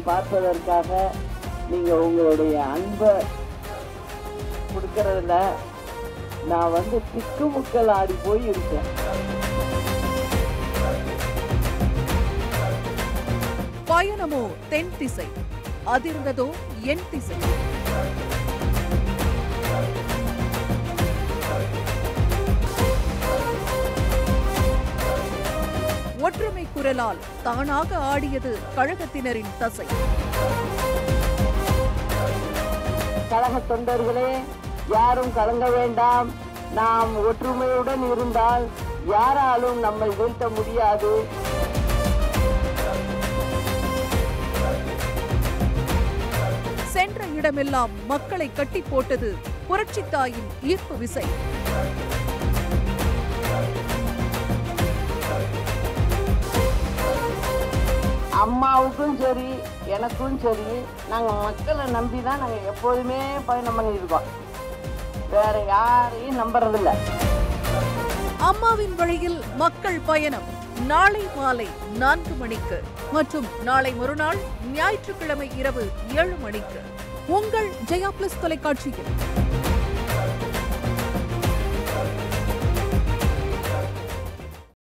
பார்ப்பதற்காக நீங்க உங்களுடைய அன்பை கொடுக்கறதுல நான் வந்து திக்குமுக்கள் ஆடி போய் இருக்கேன் பயணமோ தென் திசை அதிர்ந்ததோ என் திசை ஒற்றுமை குரலால் தானாக ஆடியது கழகத்தினரின் தசை கழக தொண்டர்களே யாரும் கலங்க வேண்டாம் நாம் ஒற்றுமையுடன் இருந்தால் யாராலும் நம்மை வீழ்த்த முடியாது சென்ற இடமெல்லாம் மக்களை கட்டி போட்டது புரட்சித் தாயின் ஈர்ப்பு விசை அம்மாவுக்கும் சரி எனக்கும் சரி நாங்கள் மக்களை நம்பி தான் நாங்கள் எப்போதுமே பயணம் பண்ணியிருக்கோம் வேற யாரையும் நம்புறதில்ல அம்மாவின் வழியில் மக்கள் பயணம் நாளை மாலை நான்கு மணிக்கு மற்றும் நாளை மறுநாள் ஞாயிற்றுக்கிழமை இரவு ஏழு மணிக்கு உங்கள் ஜெயா பிளஸ் தொலைக்காட்சியில்